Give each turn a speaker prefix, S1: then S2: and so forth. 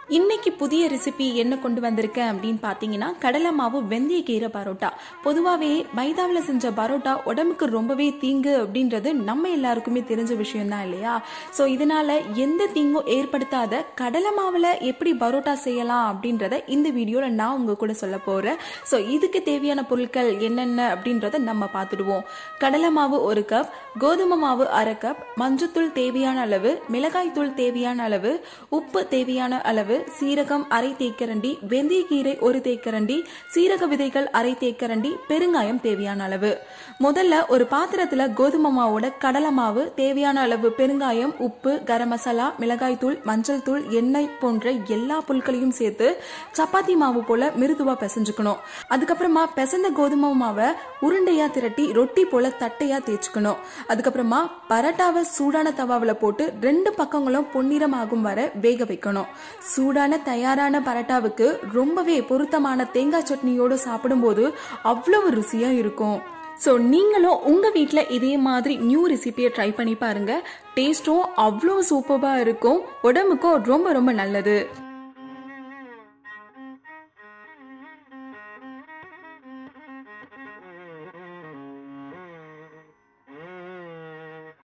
S1: இன்னைக்கு புதிய ரெசிபி என்ன கொண்டு வந்திருக்கேன் அப்படின்னு பார்த்தீங்கன்னா கடலை மாவு வெந்தய கீரை பரோட்டா பொதுவாகவே மைதாவில் செஞ்ச பரோட்டா உடம்புக்கு ரொம்பவே தீங்கு அப்படின்றது நம்ம எல்லாருக்குமே தெரிஞ்ச விஷயம் தான் இல்லையா ஸோ இதனால எந்த தீங்கும் ஏற்படுத்தாத கடலை மாவில் எப்படி பரோட்டா செய்யலாம் அப்படின்றத இந்த வீடியோவில் நான் உங்க கூட சொல்ல போகிறேன் ஸோ இதுக்கு தேவையான பொருட்கள் என்னென்ன அப்படின்றத நம்ம பார்த்துடுவோம் கடலை மாவு ஒரு கப் கோதுமை மாவு அரை கப் மஞ்சத்தூள் தேவையான அளவு மிளகாய் தூள் தேவையான அளவு உப்பு தேவையான அளவு சீரகம் அரை தேக்கரண்டி வெந்தயக்கீரை ஒரு தேக்கரண்டி சீரக விதைகள் அரை தேக்கரண்டி பெருங்காயம் தேவையான அளவு முதல்ல ஒரு பாத்திரத்துல கோதுமை மாவோட கடலை மாவு தேவையான அளவு பெருங்காயம் உப்பு கரம் மசாலா மிளகாய் தூள் மஞ்சள் தூள் எண்ணெய் போன்ற எல்லா பொருட்களையும் சேர்த்து சப்பாத்தி மாவு போல மிருதுவா பிசைஞ்சுக்கணும் அதுக்கப்புறமா பிசைந்த கோதுமை மாவை உருண்டையா திரட்டி ரொட்டி போல தட்டையா தேய்ச்சுக்கணும் அதுக்கப்புறமா பரோட்டாவை சூடான தவாவில் போட்டு ரெண்டு பக்கங்களும் பொன்னிறம் ஆகும் வரை வேக வைக்கணும் சூடான தயாரான பரோட்டாவுக்கு ரொம்பவே பொருத்தமான தேங்காய் சட்னியோடு சாப்பிடும்போது அவ்வளவு ருசியா இருக்கும் ஸோ நீங்களும் உங்கள் வீட்டில் இதே மாதிரி நியூ ரெசிபியை ட்ரை பண்ணி பாருங்க டேஸ்ட்டும் அவ்வளோ சூப்பராக இருக்கும் உடம்புக்கும் ரொம்ப ரொம்ப நல்லது